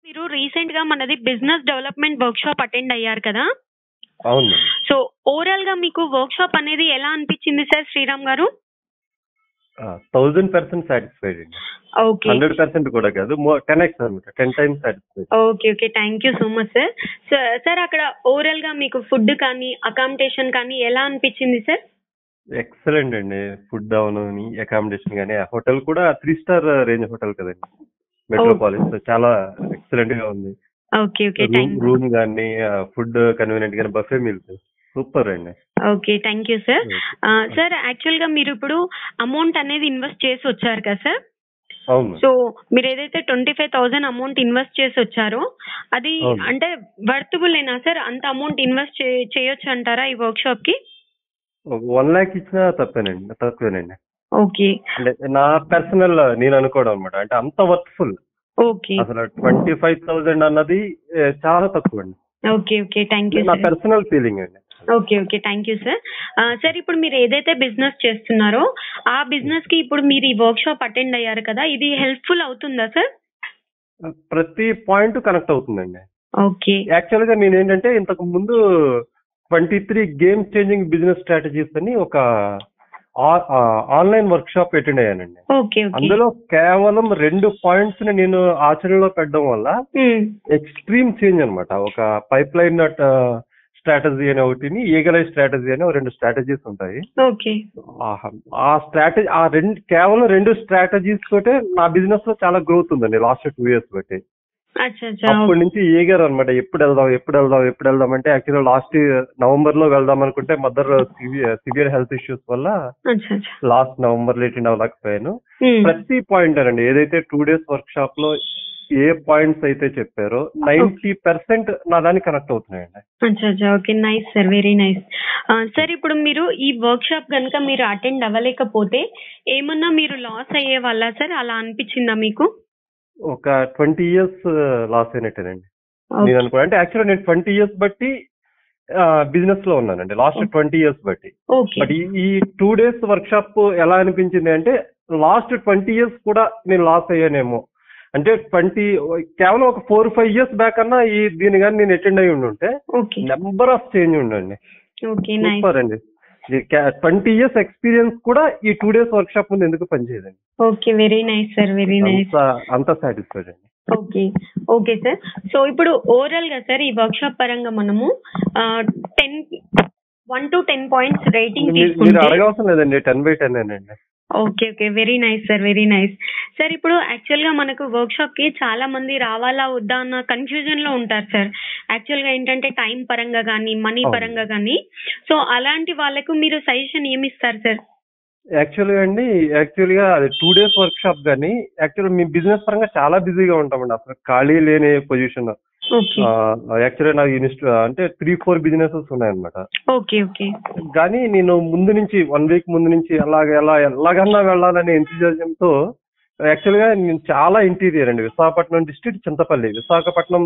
మీరు రీసెంట్ గా మనది business development workshop attend అయ్యారు కదా అవును సో ఓవరాల్ గా మీకు వర్క్ షాప్ అనేది ఎలా అనిపించింది sir Sriram garu thousand percent satisfied అండి ఓకే హండ్రెడ్ పర్సెంట్ కూడా కాదు టెన్ ఎక్స్ అనమాట ten times satisfied okay okay thank you so much sir sir sir అక్కడ ఓవరాల్ గా మీకు ఫుడ్ కానీ అకామిడేషన్ కానీ ఎలా అనిపించింది సార్ ఎక్సలెంట్ అండి ఫుడ్ అవును అకామిడేషన్ కానీ ఆ హోటల్ కూడా త్రీ స్టార్ రేంజ్ హోటల్ కదండి మెట్రోపాలిస్ చాలా ఎక్సలెంట్ గా ఉంది okay okay room thank room కానీ ఫుడ్ కన్వీనియంట్ కానీ బఫే మీల్స్ సూపర్ అండి okay thank you sir sir actual గా మీరు ఇప్పుడు అమౌంట్ అనేది ఇన్వెస్ట్ చేసి వచ్చారు కదా సార్ అవును సో మీరు ఏదైతే twenty five thousand amount invest చేసి వచ్చారో అది అవును. అంటే వర్తబుల్ ఏనా సార్ అంత అమౌంట్ ఇన్వెస్ట్ చేయొచ్చు అంటారా ఈ వర్క్ షాప్ కి వన్ లాక్ ఇచ్చినా తప్పేనండి తక్కువేనండి ఓకే అంటే నా పర్సనల్ నేను అనుకోవడం అనమాట అంటే అంత వర్త్ఫుల్ ఓకే అసలు ట్వంటీ ఫైవ్ థౌసండ్ అన్నది ఏ, చాలా తక్కువ అండి ఓకే ఓకే థ్యాంక్ యూ నా సార్ పర్సనల్ ఫీలింగ్ అండి okay okay thank you sir sir ఇప్పుడు మీరు ఏదైతే బిజినెస్ చేస్తున్నారో ఆ బిజినెస్ కి ఇప్పుడు మీరు ఈ వర్క్ షాప్ అటెండ్ అయ్యారు కదా ఇది హెల్ప్ఫుల్ అవుతుందా సార్ ప్రతి పాయింట్ కనెక్ట్ అవుతుందండి ఓకే యాక్చువల్ గా నేను ఏంటంటే ఇంతకు ముందు twenty three game changing business strategies అని ఒక ఆన్లైన్ వర్క్ షాప్ అటెండ్ అయ్యానండి ఓకే ఓకే అందులో కేవలం రెండు పాయింట్స్ ని నేను ఆచరణలో పెట్టడం వల్ల ఎక్స్ట్రీమ్ చేంజ్ అన్నమాట ఒక పైప్ లైన్ స్ట్రాటజీ అనే ఒకటిని ఈగలై స్ట్రాటజీ అని ఒక రెండు స్ట్రాటజీస్ ఉంటాయి ఓకే ఆహా. ఆ స్ట్రాటజీ ఆ రెండు కేవలం రెండు స్ట్రాటజీస్ తోటే నా బిజినెస్ లో చాలా గ్రోత్ ఉందండి లాస్ట్ టూ ఇయర్స్ బట్టి అచ్చా అచ్చా అప్పటి నుంచి ఈగర్ అనమాట ఎప్పుడు వెళ్దాం ఎప్పుడు వెళ్దాం ఎప్పుడు వెళ్దాం అంటే యాక్చువల్లీ లాస్ట్ నవంబర్ లో వెళ్దాం అనుకుంటే మదర్ సివియర్ హెల్త్ ఇష్యూస్ వల్ల అచ్చా అచ్చా లాస్ట్ నవంబర్ లో అటెండ్ అవ్వలేకపోయాను Hmm. ప్రతి పాయింట్ అండి ఏదైతే టూ డేస్ వర్క్ షాప్ లో ఏ పాయింట్స్ అయితే చెప్పారో నైన్టీ పర్సెంట్ నా దానికి కనెక్ట్ అవుతున్నాయండి అచ్చా అచ్చా okay nice sir very nice sir ఇప్పుడు మీరు ఈ వర్క్ షాప్ కనుక మీరు అటెండ్ అవ్వలేకపోతే ఏమన్నా మీరు లాస్ అయ్యే వాళ్ళ సార్ అలా అనిపించిందా మీకు ఒక ట్వంటీ ఇయర్స్ లాస్ అయినట్టేనండి నేను అనుకో అంటే యాక్చువల్ నేను ట్వంటీ ఇయర్స్ బట్టి బిజినెస్ లో ఉన్నానండి లాస్ట్ ట్వంటీ ఇయర్స్ బట్టి ఓకే బట్ ఈ- ఈ టూ డేస్ వర్క్ షాప్ ఎలా అనిపించింది అంటే లాస్ట్ ట్వంటీ ఇయర్స్ కూడా నేను లాస్ అయ్యానేమో అంటే ట్వంటీ కేవలం ఒక ఫోర్ ఫైవ్ ఇయర్స్ బ్యాక్ అన్నా ఈ దీని కానీ నేను అటెండ్ అయి ఉండుంటే ఓకే నెంబర్ ఆఫ్ చేంజ్ ఉండండి ఓకే నైస్ సూపర్ అండి ట్వంటీ ఇయర్స్ ఎక్స్పీరియన్స్ కూడా ఈ టూ డేస్ వర్క్ షాప్ ముందు ఎందుకు పనిచేయదండి okay very nice sir very nice అంత అంత సాటిస్ఫైడ్ అండి ఓకే ఓకే సార్ సో ఇప్పుడు ఓవరాల్ గా సార్ ఈ వర్క్ షాప్ పరంగా మనము ten one to ten points rating మీరు మీరు తీసుకుంటే అడగవసరం లేదండి టెన్ బై టెన్ అండి okay okay very nice sir very nice sir ఇప్పుడు యాక్చువల్ గా మనకు వర్క్ షాప్ కి చాలా మంది రావాలా వద్దా అన్న కన్ఫ్యూజన్ లో ఉంటారు సార్ యాక్చువల్ గా ఏంటంటే టైం పరంగా కానీ మనీ అవును. పరంగా కానీ సో అలాంటి వాళ్ళకు మీరు సజెషన్ ఏమి ఇస్తారు సార్ యాక్చువల్ గా అండి యాక్చువల్ గా అది టూ డేస్ వర్క్ షాప్ కానీ యాక్చువల్ మీ బిజినెస్ పరంగా చాలా బిజీగా ఉంటామండి అసలు ఖాళీ లేని పొజిషన్ ఓకే యాక్చువల్గా నాకు ఇన్స్ట అంటే త్రీ ఫోర్ బిజినెసెస్ ఉన్నాయన్నమాట ఓకే ఓకే కానీ నేను ముందు నుంచి వన్ వీక్ ముందు నుంచి అలాగ ఎలా ఎలాగన్నా వెళ్ళాలనే enthusiasm తో యాక్చువల్ గా నేను చాలా ఇంటీరియర్ అండి Visakhapatnam district Chintapalli Visakhapatnam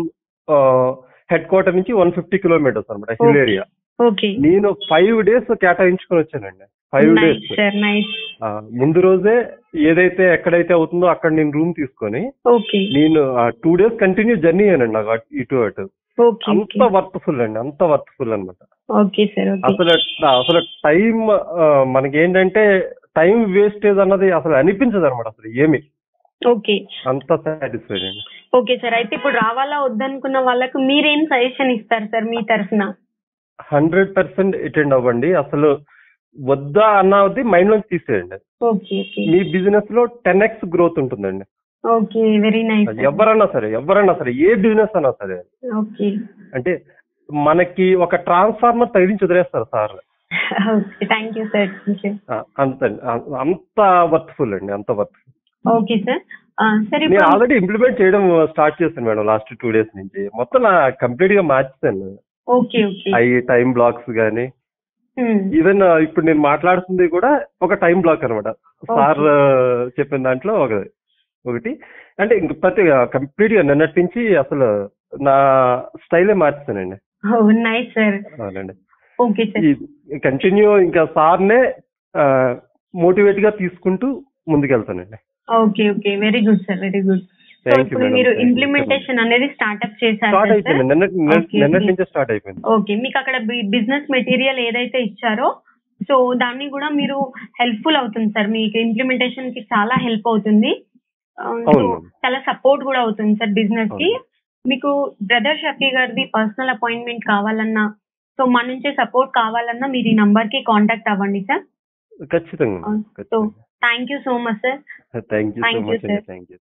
headquarter నుంచి వన్ ఫిఫ్టీ కిలోమీటర్స్ అనమాట హిల్ Okay. ఏరియా ఓకే నేను ఫైవ్ డేస్ కేటాయించుకొని వచ్చానండి five nice days sir nice ముందు రోజే ఏదైతే ఎక్కడైతే అవుతుందో అక్కడ నేను రూమ్ తీసుకొని ఓకే నేను టూ డేస్ కంటిన్యూ జర్నీ అయ్యానండి నాకు అటు- ఇటు అటు ఓకే ఓకే అంత వర్త్ఫుల్ అండి అంత వర్త్ఫుల్ అన్నమాట ఓకే సార్ ఓకే అసలు అసలు టైం మనకి ఏంటంటే టైం వేస్టేజ్ అన్నది అసలు అనిపించదు అనమాట అసలు ఏమి ఓకే అంత సాటిస్ఫైడ్ అండి ఓకే సార్ అయితే ఇప్పుడు రావాలా వద్దనుకున్న వాళ్ళకు మీరేం సజెషన్ ఇస్తారు సార్ మీ తరఫున హండ్రెడ్ పర్సెంట్ అటెండ్ అవ్వండి అసలు వద్దా అన్నది మైండ్ లోకి తీసేయండి ఓకే ఓకే మీ బిజినెస్ లో టెన్ ఎక్స్ గ్రోత్ ఉంటుందండి ఓకే వెరీ నైస్ అది ఎవరన్నా సరే ఎవరన్నా సరే ఏ బిజినెస్ అన్నా సరే ఓకే అంటే మనకి ఒక ట్రాన్స్ఫార్మర్ తగిలించి వదిలేస్తారు sir okay thank you sir thank you అంత అంత వర్త్ఫుల్ అండి అంత వర్త్ఫుల్ ఓకే సార్ సార్ నేను ఇప్పుడు ఆల్రెడీ ఇంప్లిమెంట్ చేయడం స్టార్ట్ చేశాను మేడం లాస్ట్ టూ డేస్ నుంచి మొత్తం నా కంప్లీట్ గా మార్చేసాను ఓకే ఓకే అవి టైం బ్లాక్స్ గానీ ఈవెన్ ఇప్పుడు నేను మాట్లాడుతుంది కూడా ఒక టైం బ్లాక్ అనమాట సార్ చెప్పిన దాంట్లో ఒక ఒకటి అంటే ఇంక ప్రతి కంప్లీట్ గా నిన్నటి నుంచి అసలు నా స్టైలే మార్చేసానండి నైస్ సార్ అవునండి ఓకే సార్ ఈ కంటిన్యూ ఇంకా సార్నే మోటివేట్ గా తీసుకుంటూ ముందుకెళ్తానండి okay okay very good sir very good so thank you ఇప్పుడు మేడం మీరు థ్యాంక్ యూ ఇంప్లిమెంటేషన్ అనేది స్టార్ట్అప్ చేశారు స్టార్ట్ కదా అయిపోయింది సార్ నిన్న Okay. నిన్నటి నుంచే స్టార్ట్ అయిపోయింది ఓకే మీకు అక్కడ బిజినెస్ మెటీరియల్ ఏదైతే ఇచ్చారో సో దాన్ని కూడా మీరు హెల్ప్ఫుల్ అవుతుంది సార్ మీకు ఇంప్లిమెంటేషన్ కి చాలా హెల్ప్ అవుతుంది ఆ, సో అవును. చాలా సపోర్ట్ కూడా అవుతుంది సార్ బిజినెస్ కి అవును. మీకు బ్రదర్ షఫీ గారిది పర్సనల్ అపాయింట్మెంట్ కావాలన్నా సో మన నుంచే సపోర్ట్ కావాలన్నా మీరు ఈ నంబర్ కి కాంటాక్ట్ అవ్వండి సార్ ఖచ్చితంగా సో ఖచ్చితంగా thank you so much sir thank you so Thank you, much అండి sir. Thank you